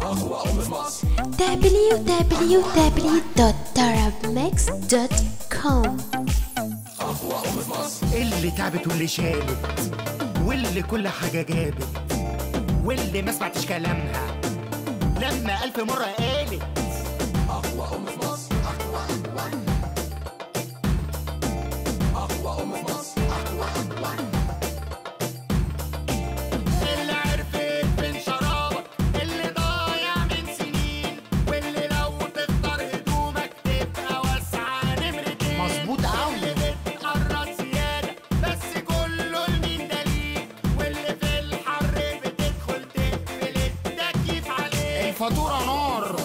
www.tarabmix.com اللي تعبت واللي شالت واللي كل حاجة جابت واللي ما سمعتش كلامها لما ألف مرة قالت اللي عرفت من شرابك اللي ضايع من سنين واللي لو تختار هدومك تبقى واسعة نمرتين مظبوط أوي. اللي بتقرص زيادة بس كله لمين دليل واللي في الحر بتدخل تقفل التكييف عليه الفاتورة نار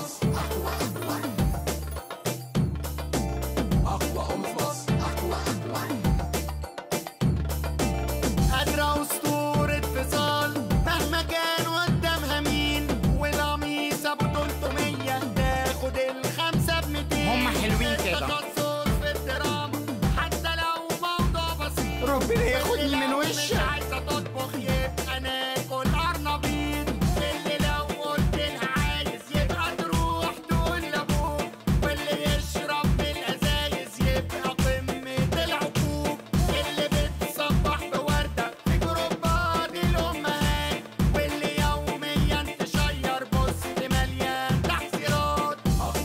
قادرة أسطورة فصال مهما كان قدامها مين والقميص أبو 300 تاخد الخمسة ب 200 هما حلوين كده. التخصص في الدراما حتى لو موضوع بسيط ربنا ياخدني اللي من لو وشك. مش عايزة تطبخ يبقى ناكل قرنبيط اللي لو قلت لها عايز يبقى تروح تقول لأبوك واللي يشرب من الأزايز يبقى قمة العقوق اللي بتصبح بوردة في جروبات الأمهات واللي يوميا تشير بوست مليان تحذيرات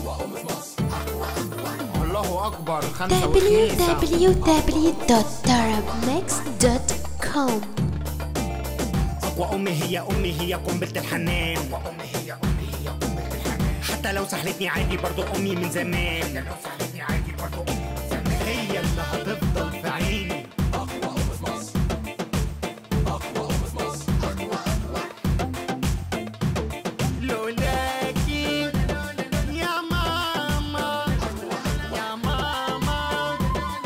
الله أكبر خمسة وخميسة www.tarabmix.com أقوى أمي هي أمي هي قنبلة الحنان أمي هي أمي هي قنبلة الحنان حتى لو سحلتني عادي برضو أمي من زمان لو سحلتني عادي برضو أمي من زمان هي اللي هتفضل في عيني أقوى أم في مصر أقوى أم في مصر لولاكي يا ماما يا ماما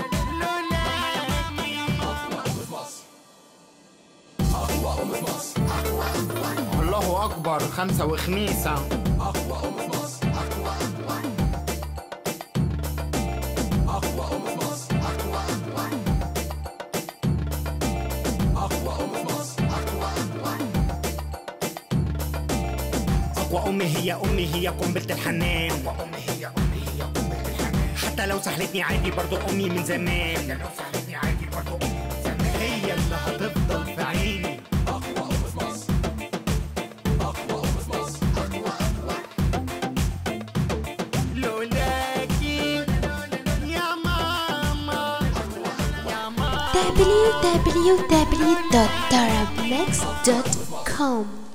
لولاكي الله أكبر خمسة وخميسة أقوى أمي هي أمي هي قنبلة الحنان أمي هي أمي هي قنبلة الحنان حتى لو سحلتني عادي برضو أمي من زمان لو سحلتني عادي برضو أمي من زمان هي اللي هتفضل في عيني أقوى أم في مصر أقوى أم في مصر لولاكي يا ماما يا ماما www.tarabmix.com